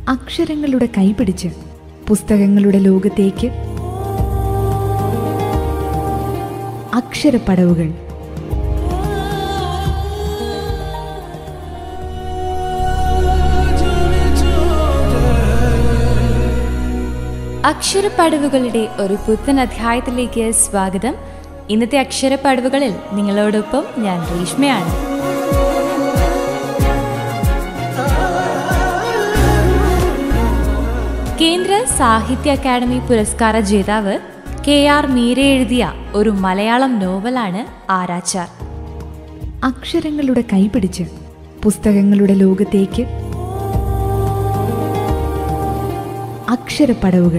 അക്ഷരങ്ങളുടെ കൈപിടിച്ച് പുസ്തകങ്ങളുടെ ലോകത്തേക്ക് അക്ഷരപ്പടവുകൾ അക്ഷരപ്പടവുകളുടെ ഒരു പുത്തൻ അധ്യായത്തിലേക്ക് സ്വാഗതം ഇന്നത്തെ അക്ഷരപ്പടവുകളിൽ നിങ്ങളോടൊപ്പം ഞാൻ രേഷ്മയാണ് കേന്ദ്ര സാഹിത്യ അക്കാദമി പുരസ്കാര ജേതാവ് കെ ആർ മീര എഴുതിയ ഒരു മലയാളം നോവലാണ് ആരാച്ചാർ അക്ഷരങ്ങളുടെ കൈപിടിച്ച് പുസ്തകങ്ങളുടെ ലോകത്തേക്ക് അക്ഷരപ്പടവുകൾ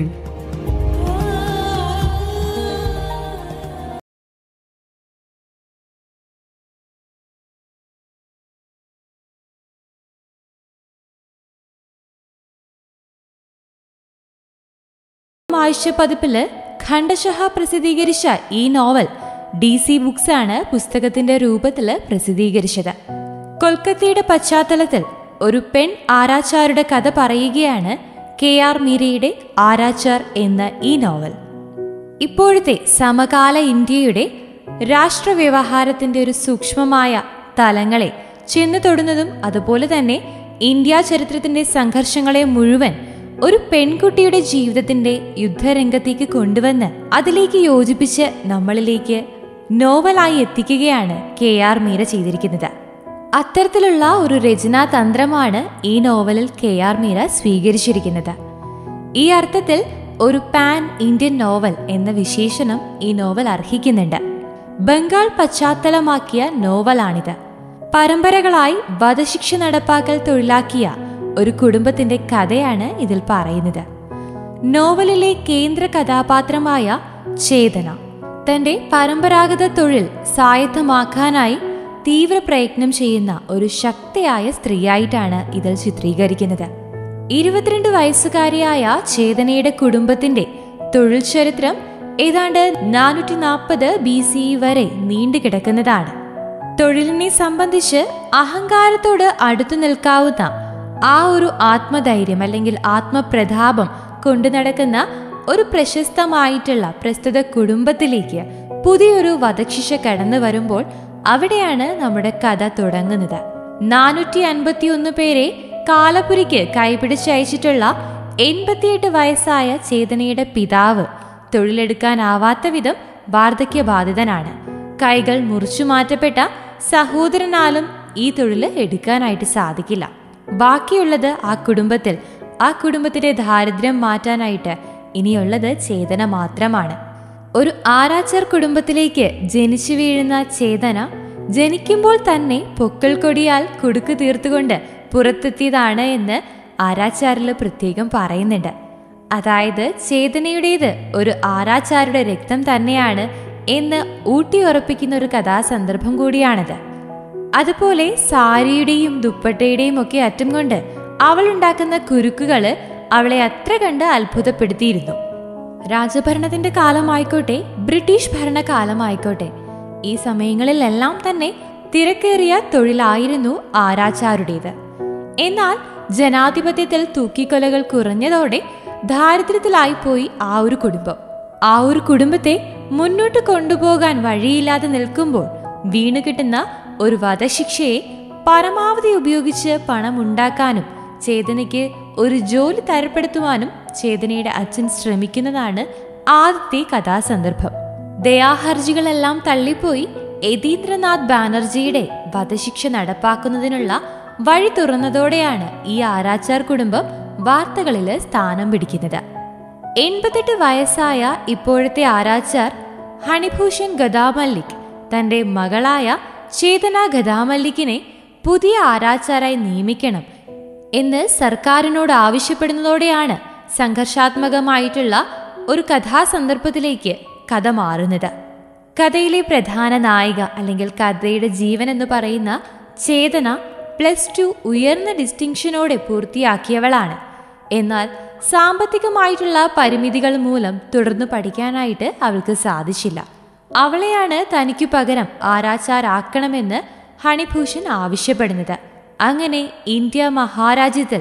ആഴ്ച പതിപ്പില് ഖണ്ഡശഹ പ്രസിദ്ധീകരിച്ച ഈ നോവൽ ഡി സി ബുക്സ് ആണ് പുസ്തകത്തിന്റെ രൂപത്തിൽ പ്രസിദ്ധീകരിച്ചത് കൊൽക്കത്തയുടെ പശ്ചാത്തലത്തിൽ ഒരു പെൺ ആരാച്ചാരുടെ കഥ പറയുകയാണ് കെ ആർ മീരയുടെ ആരാച്ചാർ എന്ന ഈ നോവൽ ഇപ്പോഴത്തെ സമകാല ഇന്ത്യയുടെ രാഷ്ട്രവ്യവഹാരത്തിന്റെ ഒരു സൂക്ഷ്മമായ തലങ്ങളെ ചെന്നു തൊടുന്നതും അതുപോലെ തന്നെ ഇന്ത്യ ചരിത്രത്തിന്റെ സംഘർഷങ്ങളെ മുഴുവൻ ഒരു പെൺകുട്ടിയുടെ ജീവിതത്തിന്റെ യുദ്ധരംഗത്തേക്ക് കൊണ്ടുവന്ന് അതിലേക്ക് യോജിപ്പിച്ച് നമ്മളിലേക്ക് നോവലായി എത്തിക്കുകയാണ് കെ ആർ മീര ചെയ്തിരിക്കുന്നത് അത്തരത്തിലുള്ള ഒരു രചനാ തന്ത്രമാണ് ഈ നോവലിൽ കെ ആർ മീര സ്വീകരിച്ചിരിക്കുന്നത് ഈ അർത്ഥത്തിൽ ഒരു പാൻ ഇന്ത്യൻ നോവൽ എന്ന വിശേഷണം ഈ നോവൽ അർഹിക്കുന്നുണ്ട് ബംഗാൾ പശ്ചാത്തലമാക്കിയ നോവലാണിത് പരമ്പരകളായി വധശിക്ഷ നടപ്പാക്കൽ തൊഴിലാക്കിയ ഒരു കുടുംബത്തിന്റെ കഥയാണ് ഇതിൽ പറയുന്നത് നോവലിലെ കേന്ദ്ര കഥാപാത്രമായ ചേതന തന്റെ പരമ്പരാഗത തൊഴിൽ സ്വായത്തമാക്കാനായി തീവ്ര പ്രയത്നം ചെയ്യുന്ന ഒരു ശക്തിയായ സ്ത്രീയായിട്ടാണ് ഇതിൽ ചിത്രീകരിക്കുന്നത് ഇരുപത്തിരണ്ട് വയസ്സുകാരിയായ ചേതനയുടെ കുടുംബത്തിന്റെ തൊഴിൽ ചരിത്രം ഏതാണ്ട് നാനൂറ്റി നാൽപ്പത് ബി സി വരെ നീണ്ടുകിടക്കുന്നതാണ് തൊഴിലിനെ സംബന്ധിച്ച് അഹങ്കാരത്തോട് അടുത്തു നിൽക്കാവുന്ന ആ ഒരു ആത്മധൈര്യം അല്ലെങ്കിൽ ആത്മപ്രതാപം കൊണ്ടു നടക്കുന്ന ഒരു പ്രശസ്തമായിട്ടുള്ള പ്രസ്തുത കുടുംബത്തിലേക്ക് പുതിയൊരു വധശിക്ഷ കടന്നു വരുമ്പോൾ അവിടെയാണ് നമ്മുടെ കഥ തുടങ്ങുന്നത് നാനൂറ്റി അൻപത്തിയൊന്ന് പേരെ കാലപുരിക്ക് കൈപിടിച്ചയച്ചിട്ടുള്ള എൺപത്തിയെട്ട് വയസ്സായ ചേതനയുടെ പിതാവ് തൊഴിലെടുക്കാനാവാത്ത വിധം വാർദ്ധക്യബാധിതനാണ് കൈകൾ മുറിച്ചു മാറ്റപ്പെട്ട സഹോദരനാലും ഈ തൊഴിൽ എടുക്കാനായിട്ട് സാധിക്കില്ല ബാക്കിയുള്ളത് ആ കുടുംബത്തിൽ ആ കുടുംബത്തിന്റെ ദാരിദ്ര്യം മാറ്റാനായിട്ട് ഇനിയുള്ളത് ചേതന മാത്രമാണ് ഒരു ആരാച്ചർ കുടുംബത്തിലേക്ക് ജനിച്ചു വീഴുന്ന ചേതന ജനിക്കുമ്പോൾ തന്നെ പൊക്കൽ കൊടിയാൽ കുടുക്ക് തീർത്തുകൊണ്ട് പുറത്തെത്തിയതാണ് എന്ന് ആരാച്ചാരിൽ പ്രത്യേകം പറയുന്നുണ്ട് അതായത് ചേതനയുടേത് ഒരു ആരാച്ചാരുടെ രക്തം തന്നെയാണ് എന്ന് ഊട്ടിയുറപ്പിക്കുന്ന ഒരു കഥാസന്ദർഭം കൂടിയാണിത് അതുപോലെ സാരിയുടെയും ദുപ്പട്ടയുടെയും ഒക്കെ അറ്റം കൊണ്ട് അവൾ ഉണ്ടാക്കുന്ന കുരുക്കുകള് അവളെ അത്ര കണ്ട് അത്ഭുതപ്പെടുത്തിയിരുന്നു രാജഭരണത്തിന്റെ കാലമായിക്കോട്ടെ ബ്രിട്ടീഷ് ഭരണകാലമായിക്കോട്ടെ ഈ സമയങ്ങളിലെല്ലാം തന്നെ തിരക്കേറിയ തൊഴിലായിരുന്നു ആരാച്ചാരുടേത് എന്നാൽ ജനാധിപത്യത്തിൽ തൂക്കിക്കൊലകൾ കുറഞ്ഞതോടെ ദാരിദ്ര്യത്തിലായിപ്പോയി ആ ഒരു കുടുംബം ആ ഒരു കുടുംബത്തെ മുന്നോട്ട് കൊണ്ടുപോകാൻ വഴിയില്ലാതെ നിൽക്കുമ്പോൾ വീണു കിട്ടുന്ന ഒരു വധശിക്ഷയെ പരമാവധി ഉപയോഗിച്ച് പണം ഉണ്ടാക്കാനും ചേതനയ്ക്ക് ഒരു ജോലി തരപ്പെടുത്തുവാനും ചേതനയുടെ അച്ഛൻ ശ്രമിക്കുന്നതാണ് ആദ്യത്തെ കഥാസന്ദർഭം ദയാഹർജികളെല്ലാം തള്ളിപ്പോയി യതീന്ദ്രനാഥ് ബാനർജിയുടെ വധശിക്ഷ നടപ്പാക്കുന്നതിനുള്ള വഴി തുറന്നതോടെയാണ് ഈ ആരാച്ചാർ കുടുംബം വാർത്തകളിൽ സ്ഥാനം പിടിക്കുന്നത് എൺപത്തെട്ട് വയസ്സായ ഇപ്പോഴത്തെ ആരാച്ചാർ ഹണിഭൂഷൺ ഗദാമല്ലിക് തന്റെ മകളായ ചേതന ഗദാമല്ലിക്കിനെ പുതിയ ആരാച്ചാരായി നിയമിക്കണം എന്ന് സർക്കാരിനോട് ആവശ്യപ്പെടുന്നതോടെയാണ് സംഘർഷാത്മകമായിട്ടുള്ള ഒരു കഥാസന്ദർഭത്തിലേക്ക് കഥ മാറുന്നത് കഥയിലെ പ്രധാന നായിക അല്ലെങ്കിൽ കഥയുടെ ജീവൻ എന്ന് പറയുന്ന ചേതന പ്ലസ് ടു ഉയർന്ന ഡിസ്റ്റിങ്ഷനോടെ പൂർത്തിയാക്കിയവളാണ് എന്നാൽ സാമ്പത്തികമായിട്ടുള്ള പരിമിതികൾ മൂലം തുടർന്ന് പഠിക്കാനായിട്ട് അവൾക്ക് സാധിച്ചില്ല അവളെയാണ് തനിക്കു പകരം ആരാച്ചാരാക്കണമെന്ന് ഹണിഭൂഷൺ ആവശ്യപ്പെടുന്നത് അങ്ങനെ ഇന്ത്യ മഹാരാജ്യത്തിൽ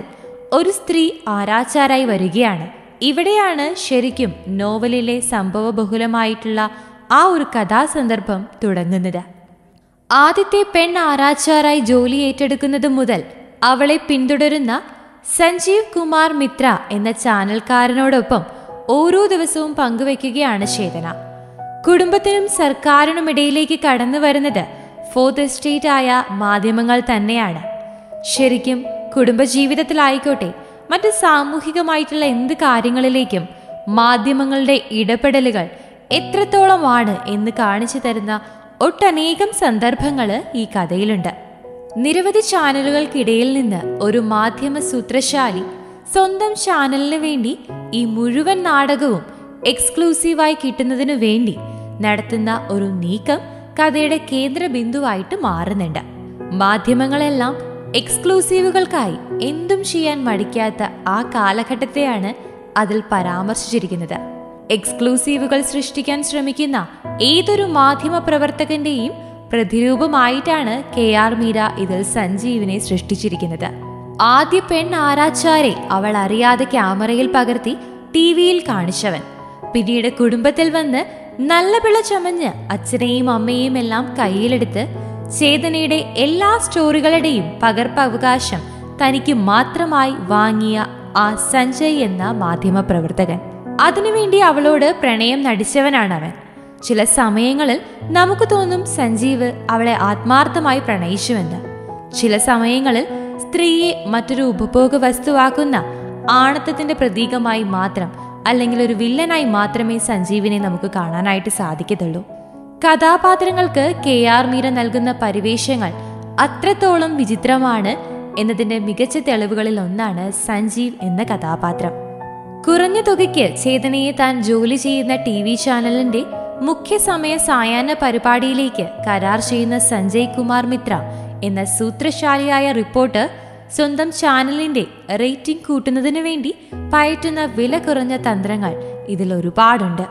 ഒരു സ്ത്രീ ആരാച്ചാരായി വരികയാണ് ഇവിടെയാണ് ശരിക്കും നോവലിലെ സംഭവബഹുലമായിട്ടുള്ള ആ ഒരു കഥാസന്ദർഭം തുടങ്ങുന്നത് ആദ്യത്തെ പെൺ ആരാച്ചാരായി ജോലി ഏറ്റെടുക്കുന്നത് മുതൽ അവളെ പിന്തുടരുന്ന സഞ്ജീവ് കുമാർ മിത്ര എന്ന ചാനൽക്കാരനോടൊപ്പം ഓരോ ദിവസവും പങ്കുവെക്കുകയാണ് ചേതന കുടുംബത്തിനും സർക്കാരിനും ഇടയിലേക്ക് കടന്നു വരുന്നത് ഫോർത്ത് എസ്റ്റേറ്റ് ആയ മാധ്യമങ്ങൾ തന്നെയാണ് ശരിക്കും കുടുംബജീവിതത്തിലായിക്കോട്ടെ മറ്റ് സാമൂഹികമായിട്ടുള്ള എന്ത് കാര്യങ്ങളിലേക്കും മാധ്യമങ്ങളുടെ ഇടപെടലുകൾ എത്രത്തോളമാണ് എന്ന് കാണിച്ചു തരുന്ന ഒട്ടനേകം സന്ദർഭങ്ങൾ ഈ കഥയിലുണ്ട് നിരവധി ചാനലുകൾക്കിടയിൽ നിന്ന് ഒരു മാധ്യമ സൂത്രശാലി സ്വന്തം ചാനലിന് വേണ്ടി ഈ മുഴുവൻ നാടകവും എക്സ്ക്ലൂസീവായി കിട്ടുന്നതിനു വേണ്ടി നടത്തുന്ന ഒരു നീക്കം കഥയുടെ കേന്ദ്ര ബിന്ദുവായിട്ട് മാറുന്നുണ്ട് മാധ്യമങ്ങളെല്ലാം എക്സ്ക്ലൂസീവുകൾക്കായി എന്തും ചെയ്യാൻ മടിക്കാത്ത ആ കാലഘട്ടത്തെയാണ് അതിൽ പരാമർശിച്ചിരിക്കുന്നത് എക്സ്ക്ലൂസീവുകൾ സൃഷ്ടിക്കാൻ ശ്രമിക്കുന്ന ഏതൊരു മാധ്യമ പ്രവർത്തകന്റെയും പ്രതിരൂപമായിട്ടാണ് കെ ആർ മീര ഇതിൽ സഞ്ജീവിനെ സൃഷ്ടിച്ചിരിക്കുന്നത് ആദ്യ പെൺ ആരാച്ചാരെ അവൾ അറിയാതെ ക്യാമറയിൽ പകർത്തി ടി വിയിൽ കാണിച്ചവൻ പിന്നീട് കുടുംബത്തിൽ വന്ന് നല്ല പിള്ള ചമഞ്ഞ് അച്ഛനെയും അമ്മയെയും എല്ലാം കയ്യിലെടുത്ത് ചേതനയുടെ എല്ലാ സ്റ്റോറികളുടെയും പകർപ്പവകാശം തനിക്ക് മാത്രമായി വാങ്ങിയ ആ സഞ്ജയ് എന്ന മാധ്യമ പ്രവർത്തകൻ അതിനുവേണ്ടി അവളോട് പ്രണയം നടിച്ചവനാണ് അവൻ ചില സമയങ്ങളിൽ നമുക്ക് തോന്നും സഞ്ജീവ് അവളെ ആത്മാർത്ഥമായി പ്രണയിച്ചുവെന്ന് ചില സമയങ്ങളിൽ സ്ത്രീയെ മറ്റൊരു ഉപഭോഗ വസ്തുവാക്കുന്ന ആണത്തത്തിന്റെ പ്രതീകമായി മാത്രം അല്ലെങ്കിൽ ഒരു വില്ലനായി മാത്രമേ സഞ്ജീവിനെ നമുക്ക് കാണാനായിട്ട് സാധിക്കത്തുള്ളൂ കഥാപാത്രങ്ങൾക്ക് കെ ആർ മീര നൽകുന്ന പരിവേഷങ്ങൾ അത്രത്തോളം വിചിത്രമാണ് എന്നതിന്റെ മികച്ച തെളിവുകളിൽ ഒന്നാണ് സഞ്ജീവ് എന്ന കഥാപാത്രം കുറഞ്ഞ തുകയ്ക്ക് ചേതനയെ താൻ ജോലി ചെയ്യുന്ന ടി വി ചാനലിന്റെ മുഖ്യ സമയ സായാഹ്ന പരിപാടിയിലേക്ക് കരാർ ചെയ്യുന്ന സഞ്ജയ് കുമാർ മിത്ര എന്ന സൂത്രശാലിയായ റിപ്പോർട്ടർ സ്വന്തം ചാനലിന്റെ റേറ്റിംഗ് കൂട്ടുന്നതിനു വേണ്ടി പയറ്റുന്ന വില കുറഞ്ഞ തന്ത്രങ്ങൾ ഇതിൽ ഒരുപാടുണ്ട്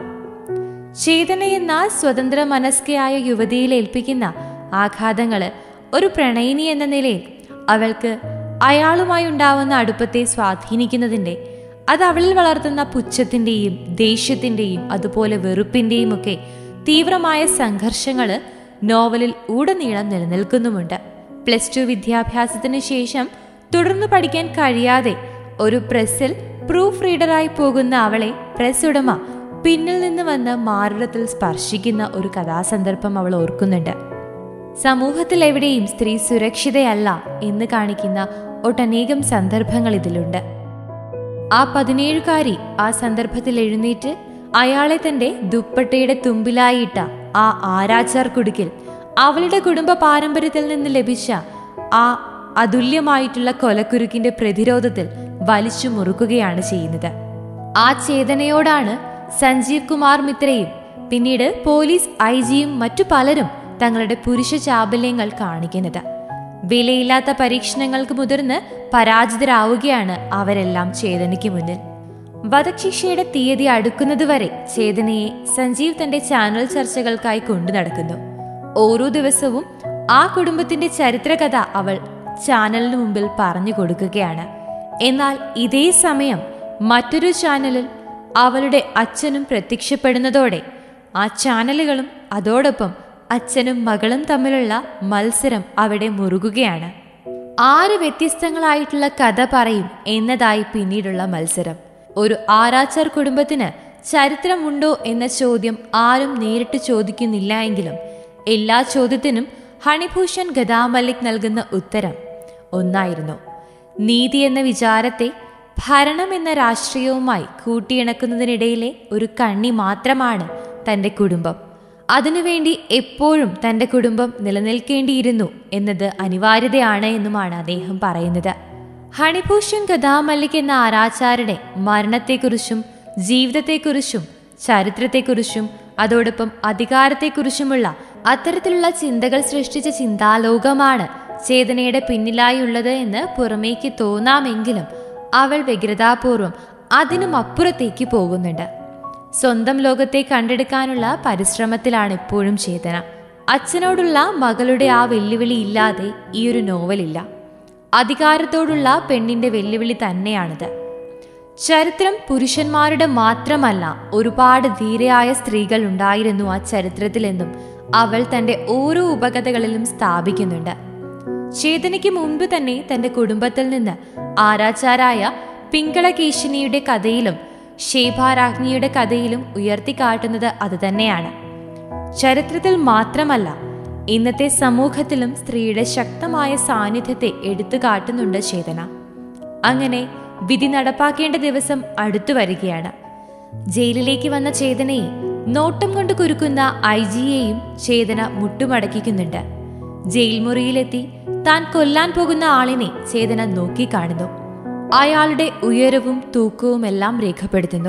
ചേതന എന്ന സ്വതന്ത്ര മനസ്കയായ യുവതിയിൽ ഏൽപ്പിക്കുന്ന ആഘാതങ്ങള് ഒരു പ്രണയിനി എന്ന നിലയിൽ അവൾക്ക് അയാളുമായി ഉണ്ടാവുന്ന അടുപ്പത്തെ സ്വാധീനിക്കുന്നതിന്റെ അത് അവളിൽ വളർത്തുന്ന പുച്ഛത്തിന്റെയും ദേഷ്യത്തിന്റെയും അതുപോലെ വെറുപ്പിന്റെയും ഒക്കെ തീവ്രമായ സംഘർഷങ്ങള് നോവലിൽ ഉടനീളം നിലനിൽക്കുന്നുമുണ്ട് പ്ലസ് ടു വിദ്യാഭ്യാസത്തിന് ശേഷം തുടർന്ന് പഠിക്കാൻ കഴിയാതെ ഒരു പ്രസ്സിൽ പ്രൂഫ് റീഡറായി പോകുന്ന അവളെ പ്രസ് ഉടമ പിന്നിൽ നിന്ന് വന്ന് മാറിടത്തിൽ സ്പർശിക്കുന്ന ഒരു കഥാസന്ദർഭം അവൾ ഓർക്കുന്നുണ്ട് സമൂഹത്തിൽ എവിടെയും സ്ത്രീ സുരക്ഷിതയല്ല എന്ന് കാണിക്കുന്ന ഒട്ടനേകം സന്ദർഭങ്ങൾ ഇതിലുണ്ട് ആ പതിനേഴുകാരി ആ സന്ദർഭത്തിൽ എഴുന്നേറ്റ് അയാളെ തന്റെ ദുപ്പട്ടയുടെ തുമ്പിലായിട്ട ആ ആരാച്ചാർ കുടുക്കിൽ അവളുടെ കുടുംബ പാരമ്പര്യത്തിൽ നിന്ന് ലഭിച്ച ആ അതുല്യമായിട്ടുള്ള കൊലക്കുരുക്കിന്റെ പ്രതിരോധത്തിൽ വലിച്ചു മുറുക്കുകയാണ് ചെയ്യുന്നത് ആ ചേതനയോടാണ് സഞ്ജീവ് കുമാർ മിത്രയും പിന്നീട് പോലീസ് ഐ ജിയും മറ്റു പലരും തങ്ങളുടെ പുരുഷ ചാബല്യങ്ങൾ കാണിക്കുന്നത് വിലയില്ലാത്ത പരീക്ഷണങ്ങൾക്ക് മുതിർന്ന് പരാജിതരാവുകയാണ് അവരെല്ലാം ചേതനയ്ക്ക് മുന്നിൽ വധശിക്ഷയുടെ തീയതി അടുക്കുന്നതുവരെ ചേതനയെ സഞ്ജീവ് തന്റെ ചാനൽ ചർച്ചകൾക്കായി കൊണ്ടു നടക്കുന്നു ഓരോ ദിവസവും ആ കുടുംബത്തിന്റെ ചരിത്രകഥ അവൾ ചാനലിന് മുമ്പിൽ പറഞ്ഞു കൊടുക്കുകയാണ് എന്നാൽ ഇതേ സമയം മറ്റൊരു ചാനലിൽ അവളുടെ അച്ഛനും പ്രത്യക്ഷപ്പെടുന്നതോടെ ആ ചാനലുകളും അതോടൊപ്പം അച്ഛനും മകളും തമ്മിലുള്ള മത്സരം അവിടെ മുറുകുകയാണ് ആറ് വ്യത്യസ്തങ്ങളായിട്ടുള്ള കഥ പറയും എന്നതായി പിന്നീടുള്ള മത്സരം ഒരു ആരാച്ചാർ കുടുംബത്തിന് ചരിത്രമുണ്ടോ എന്ന ചോദ്യം ആരും നേരിട്ട് ചോദിക്കുന്നില്ല എങ്കിലും എല്ലാ ചോദ്യത്തിനും ഹണിഭൂഷൺ ഗദാമല്ലിക് നൽകുന്ന ഉത്തരം ഒന്നായിരുന്നു നീതി എന്ന വിചാരത്തെ ഭരണം എന്ന രാഷ്ട്രീയവുമായി കൂട്ടിയിണക്കുന്നതിനിടയിലെ ഒരു കണ്ണി മാത്രമാണ് തന്റെ കുടുംബം അതിനുവേണ്ടി എപ്പോഴും തന്റെ കുടുംബം നിലനിൽക്കേണ്ടിയിരുന്നു എന്നത് അനിവാര്യതയാണ് എന്നുമാണ് അദ്ദേഹം പറയുന്നത് ഹണിഭൂഷൺ ഗദാമല്ലിക് എന്ന ആരാച്ചാരുടെ മരണത്തെക്കുറിച്ചും ജീവിതത്തെക്കുറിച്ചും ചരിത്രത്തെക്കുറിച്ചും അതോടൊപ്പം അധികാരത്തെക്കുറിച്ചുമുള്ള അത്തരത്തിലുള്ള ചിന്തകൾ സൃഷ്ടിച്ച ചിന്താലോകമാണ് ചേതനയുടെ പിന്നിലായുള്ളത് എന്ന് പുറമേക്ക് തോന്നാമെങ്കിലും അവൾ വ്യഗ്രതാപൂർവം അതിനും അപ്പുറത്തേക്ക് പോകുന്നുണ്ട് സ്വന്തം ലോകത്തെ കണ്ടെടുക്കാനുള്ള പരിശ്രമത്തിലാണ് ഇപ്പോഴും ചേതന അച്ഛനോടുള്ള മകളുടെ ആ വെല്ലുവിളി ഇല്ലാതെ ഈ ഒരു നോവലില്ല അധികാരത്തോടുള്ള പെണ്ണിന്റെ വെല്ലുവിളി തന്നെയാണിത് ചരിത്രം പുരുഷന്മാരുടെ മാത്രമല്ല ഒരുപാട് ധീരയായ സ്ത്രീകൾ ഉണ്ടായിരുന്നു ആ ചരിത്രത്തിലെന്നും അവൾ തന്റെ ഓരോ ഉപകഥകളിലും സ്ഥാപിക്കുന്നുണ്ട് ചേതനയ്ക്ക് മുൻപ് തന്നെ തന്റെ കുടുംബത്തിൽ നിന്ന് ആരാച്ചാരായ പിങ്കളകേശിനിയുടെ കഥയിലും ശേഭാരാജ്ഞിയുടെ കഥയിലും ഉയർത്തിക്കാട്ടുന്നത് അതുതന്നെയാണ് ചരിത്രത്തിൽ മാത്രമല്ല ഇന്നത്തെ സമൂഹത്തിലും സ്ത്രീയുടെ ശക്തമായ സാന്നിധ്യത്തെ എടുത്തു കാട്ടുന്നുണ്ട് ചേതന അങ്ങനെ വിധി നടപ്പാക്കേണ്ട ദിവസം അടുത്തു വരികയാണ് ജയിലിലേക്ക് വന്ന ചേതനയെ നോട്ടം കൊണ്ട് കുരുക്കുന്ന ഐ ജിയെയും ചേതന മുട്ടുമടക്കിക്കുന്നുണ്ട് ജയിൽ മുറിയിലെത്തി താൻ കൊല്ലാൻ പോകുന്ന ആളിനെ ചേതന നോക്കിക്കാണുന്നു അയാളുടെ ഉയരവും തൂക്കവും എല്ലാം രേഖപ്പെടുത്തുന്നു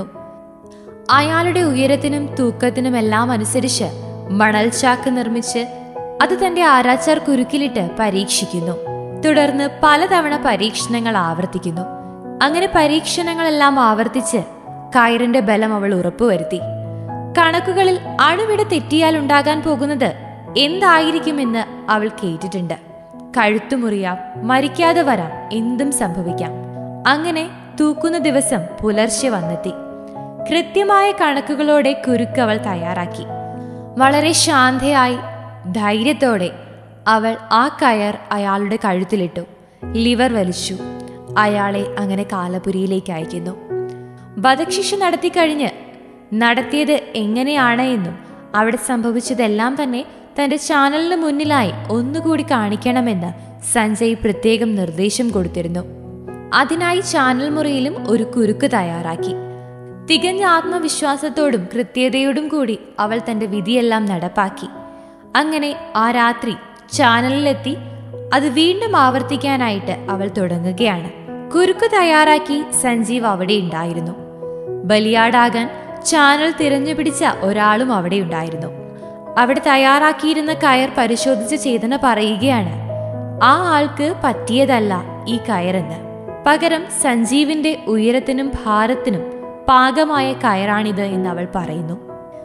അയാളുടെ ഉയരത്തിനും തൂക്കത്തിനുമെല്ലാം അനുസരിച്ച് മണൽ ചാക്ക് നിർമ്മിച്ച് അത് തന്റെ ആരാച്ചാർ കുരുക്കിലിട്ട് പരീക്ഷിക്കുന്നു തുടർന്ന് പലതവണ പരീക്ഷണങ്ങൾ ആവർത്തിക്കുന്നു അങ്ങനെ പരീക്ഷണങ്ങളെല്ലാം ആവർത്തിച്ച് കയറിന്റെ ബലം അവൾ ഉറപ്പുവരുത്തി കണക്കുകളിൽ അണുവിട തെറ്റിയാൽ ഉണ്ടാകാൻ പോകുന്നത് എന്തായിരിക്കുമെന്ന് അവൾ കേട്ടിട്ടുണ്ട് കഴുത്തുമുറിയാം മരിക്കാതെ വരാം എന്തും സംഭവിക്കാം അങ്ങനെ തൂക്കുന്ന ദിവസം പുലർച്ചെ വന്നെത്തി കൃത്യമായ കണക്കുകളോടെ കുരുക്ക് അവൾ തയ്യാറാക്കി വളരെ ശാന്തയായി ധൈര്യത്തോടെ അവൾ ആ കയർ അയാളുടെ കഴുത്തിലിട്ടു ലിവർ വലിച്ചു അയാളെ അങ്ങനെ കാലപുരിയിലേക്ക് അയക്കുന്നു വധശിക്ഷ നടത്തിക്കഴിഞ്ഞ് നടത്തിയത് എങ്ങനെയാണ് എന്നും അവിടെ സംഭവിച്ചതെല്ലാം തന്നെ തന്റെ ചാനലിന് മുന്നിലായി ഒന്നുകൂടി കാണിക്കണമെന്ന് സഞ്ജയ് പ്രത്യേകം നിർദ്ദേശം കൊടുത്തിരുന്നു അതിനായി ചാനൽ മുറിയിലും ഒരു കുരുക്ക് തയ്യാറാക്കി തികഞ്ഞ ആത്മവിശ്വാസത്തോടും കൃത്യതയോടും കൂടി അവൾ തന്റെ വിധിയെല്ലാം നടപ്പാക്കി അങ്ങനെ ആ രാത്രി ചാനലിലെത്തി അത് വീണ്ടും ആവർത്തിക്കാനായിട്ട് അവൾ തുടങ്ങുകയാണ് കുരുക്ക് തയ്യാറാക്കി സഞ്ജീവ് അവിടെ ഉണ്ടായിരുന്നു ബലിയാടാകാൻ ചാനൽ തിരഞ്ഞുപിടിച്ച ഒരാളും അവിടെ ഉണ്ടായിരുന്നു അവിടെ തയ്യാറാക്കിയിരുന്ന കയർ പരിശോധിച്ച ചേതന പറയുകയാണ് ആ ആൾക്ക് പറ്റിയതല്ല ഈ കയറെന്ന് പകരം സഞ്ജീവിന്റെ ഉയരത്തിനും ഭാരത്തിനും പാകമായ കയറാണിത് എന്ന് അവൾ പറയുന്നു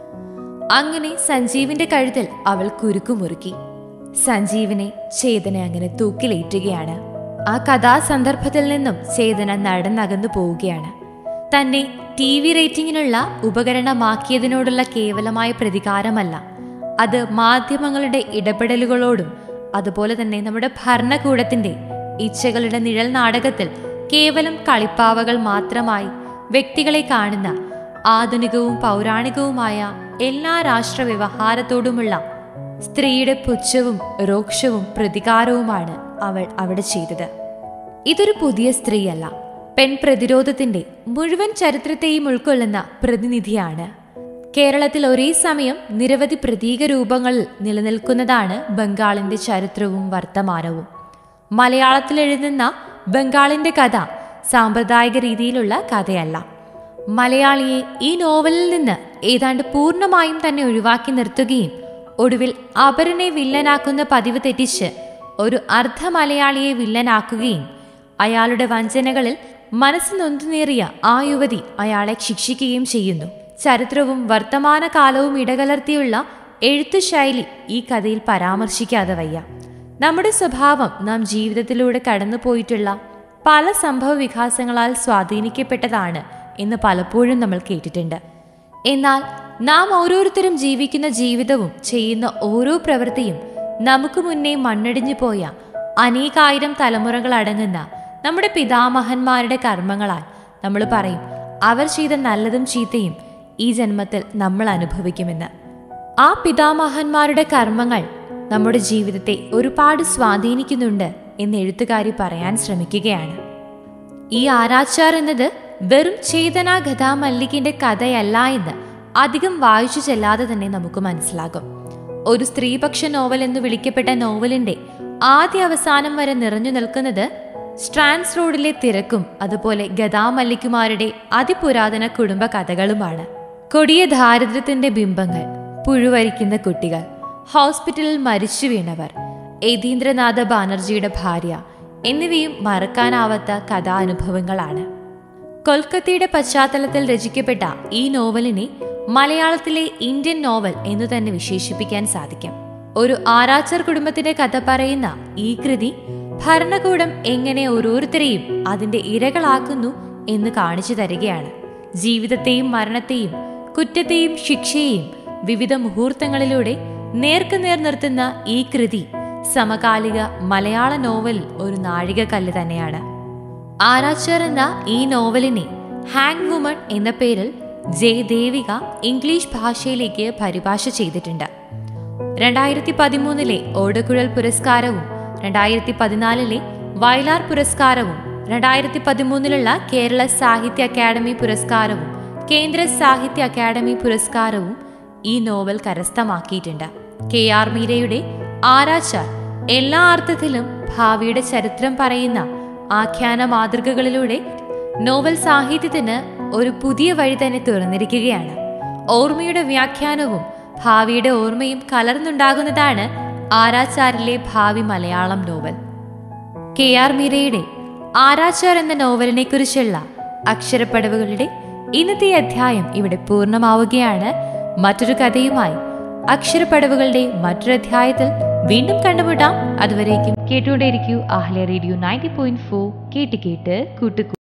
അങ്ങനെ സഞ്ജീവിന്റെ കഴുത്തിൽ അവൾ കുരുക്കു മുറുക്കി സഞ്ജീവിനെ ചേതന അങ്ങനെ തൂക്കിലേറ്റുകയാണ് ആ കഥാസന്ദർഭത്തിൽ നിന്നും ചേതന നടന്നകന്നു പോവുകയാണ് തന്നെ ടി വി റേറ്റിംഗിനുള്ള ഉപകരണമാക്കിയതിനോടുള്ള കേവലമായ പ്രതികാരമല്ല അത് മാധ്യമങ്ങളുടെ ഇടപെടലുകളോടും അതുപോലെ തന്നെ നമ്മുടെ ഭരണകൂടത്തിന്റെ ഇച്ഛകളുടെ നിഴൽ നാടകത്തിൽ കേവലം കളിപ്പാവകൾ മാത്രമായി വ്യക്തികളെ കാണുന്ന ആധുനികവും പൗരാണികവുമായ എല്ലാ രാഷ്ട്ര വ്യവഹാരത്തോടുമുള്ള സ്ത്രീയുടെ പുച്ഛവും രോക്ഷവും പ്രതികാരവുമാണ് അവൾ അവിടെ ചെയ്തത് ഇതൊരു പുതിയ സ്ത്രീയല്ല പെൺ പ്രതിരോധത്തിന്റെ മുഴുവൻ ചരിത്രത്തെയും ഉൾക്കൊള്ളുന്ന പ്രതിനിധിയാണ് കേരളത്തിൽ ഒരേ സമയം നിരവധി പ്രതീക രൂപങ്ങളിൽ നിലനിൽക്കുന്നതാണ് ബംഗാളിന്റെ ചരിത്രവും വർത്തമാനവും മലയാളത്തിൽ എഴുതുന്ന ബംഗാളിന്റെ കഥ സാമ്പ്രദായിക രീതിയിലുള്ള കഥയല്ല മലയാളിയെ ഈ നോവലിൽ നിന്ന് ഏതാണ്ട് പൂർണ്ണമായും തന്നെ ഒഴിവാക്കി നിർത്തുകയും ഒടുവിൽ അപരനെ വില്ലനാക്കുന്ന പതിവ് തെറ്റിച്ച് ഒരു അർദ്ധ മലയാളിയെ വില്ലനാക്കുകയും അയാളുടെ വഞ്ചനകളിൽ മനസ്സ് നൊന്തുനേറിയ ആ യുവതി അയാളെ ശിക്ഷിക്കുകയും ചെയ്യുന്നു ചരിത്രവും വർത്തമാനകാലവും ഇടകലർത്തിയുള്ള എഴുത്തു ശൈലി ഈ കഥയിൽ പരാമർശിക്കാതെ വയ്യ നമ്മുടെ സ്വഭാവം നാം ജീവിതത്തിലൂടെ കടന്നുപോയിട്ടുള്ള പല സംഭവ വികാസങ്ങളാൽ സ്വാധീനിക്കപ്പെട്ടതാണ് എന്ന് പലപ്പോഴും നമ്മൾ കേട്ടിട്ടുണ്ട് എന്നാൽ നാം ഓരോരുത്തരും ജീവിക്കുന്ന ജീവിതവും ചെയ്യുന്ന ഓരോ പ്രവൃത്തിയും നമുക്ക് മുന്നേ മണ്ണടിഞ്ഞു പോയ അനേകായിരം തലമുറകൾ അടങ്ങുന്ന നമ്മുടെ പിതാമഹന്മാരുടെ കർമ്മങ്ങളാൽ നമ്മൾ പറയും അവർ ചെയ്ത നല്ലതും ചീത്തയും ഈ ജന്മത്തിൽ നമ്മൾ അനുഭവിക്കുമെന്ന് ആ പിതാമഹന്മാരുടെ കർമ്മങ്ങൾ നമ്മുടെ ജീവിതത്തെ ഒരുപാട് സ്വാധീനിക്കുന്നുണ്ട് എന്ന് എഴുത്തുകാരി പറയാൻ ശ്രമിക്കുകയാണ് ഈ ആരാച്ചാർ എന്നത് വെറും ചേതന ഗതാമല്ലിക്കിന്റെ കഥയല്ല എന്ന് അധികം വായിച്ചു ചെല്ലാതെ തന്നെ നമുക്ക് മനസ്സിലാകും ഒരു സ്ത്രീപക്ഷ നോവൽ എന്ന് വിളിക്കപ്പെട്ട നോവലിന്റെ ആദ്യ അവസാനം വരെ നിറഞ്ഞു നിൽക്കുന്നത് സ്ട്രാൻസ് റോഡിലെ തിരക്കും അതുപോലെ ഗതാമല്ലിക്കുമാരുടെ അതിപുരാതന കുടുംബ കഥകളുമാണ് കൊടിയ ദാരിദ്ര്യത്തിന്റെ ബിംബങ്ങൾ പുഴുവരിക്കുന്ന കുട്ടികൾ ഹോസ്പിറ്റലിൽ മരിച്ചു വീണവർ യതീന്ദ്രനാഥ ബാനർജിയുടെ ഭാര്യ എന്നിവയും മറക്കാനാവാത്ത കഥാനുഭവങ്ങളാണ് കൊൽക്കത്തയുടെ പശ്ചാത്തലത്തിൽ രചിക്കപ്പെട്ട ഈ നോവലിനെ മലയാളത്തിലെ ഇന്ത്യൻ നോവൽ എന്നു തന്നെ വിശേഷിപ്പിക്കാൻ സാധിക്കും ഒരു ആരാച്ചർ കുടുംബത്തിന്റെ കഥ പറയുന്ന ഈ കൃതി ഭരണകൂടം എങ്ങനെ ഓരോരുത്തരെയും അതിന്റെ ഇരകളാക്കുന്നു എന്ന് കാണിച്ചു തരികയാണ് ജീവിതത്തെയും മരണത്തെയും കുറ്റത്തെയും ശിക്ഷയെയും വിവിധ മുഹൂർത്തങ്ങളിലൂടെ നേർക്കുനേർ നിർത്തുന്ന ഈ കൃതി സമകാലിക മലയാള നോവൽ ഒരു നാഴികക്കല്ല് തന്നെയാണ് ആരാച്ചർ എന്ന ഈ നോവലിനെ ഹാങ് വുമൺ എന്ന പേരിൽ ജെ ദേവിക ഇംഗ്ലീഷ് ഭാഷയിലേക്ക് പരിഭാഷ ചെയ്തിട്ടുണ്ട് രണ്ടായിരത്തി പതിമൂന്നിലെ ഓടക്കുഴൽ പുരസ്കാരവും രണ്ടായിരത്തി പതിനാലിലെ വയലാർ പുരസ്കാരവും രണ്ടായിരത്തി പതിമൂന്നിലുള്ള കേരള സാഹിത്യ അക്കാദമി പുരസ്കാരവും കേന്ദ്ര സാഹിത്യ അക്കാദമി പുരസ്കാരവും ഈ നോവൽ കരസ്ഥമാക്കിയിട്ടുണ്ട് കെ ആർ മീരയുടെ ആരാച്ചാർ എല്ലാ അർത്ഥത്തിലും ഭാവിയുടെ ചരിത്രം പറയുന്ന ആഖ്യാന മാതൃകകളിലൂടെ നോവൽ സാഹിത്യത്തിന് ഒരു പുതിയ വഴി തന്നെ തുറന്നിരിക്കുകയാണ് ഓർമ്മയുടെ വ്യാഖ്യാനവും ഭാവിയുടെ ഓർമ്മയും കലർന്നുണ്ടാകുന്നതാണ് ആരാച്ചാരിലെ ഭാവി മലയാളം നോവൽ കെ ആർ മീരയുടെ ആരാച്ചാർ എന്ന നോവലിനെ കുറിച്ചുള്ള അക്ഷരപ്പടവുകളുടെ ഇന്നത്തെ അധ്യായം ഇവിടെ പൂർണ്ണമാവുകയാണ് മറ്റൊരു കഥയുമായി അക്ഷരപ്പടവുകളുടെ മറ്റൊരു അധ്യായത്തിൽ വീണ്ടും കണ്ടുമുട്ടാം അതുവരേക്കും കേട്ടുകൊണ്ടേയിരിക്കൂ ആഹ്ല റേഡിയോ നയൻറ്റി പോയിന്റ് ഫോർ കേട്ട് കേട്ട് കൂട്ടുകൂ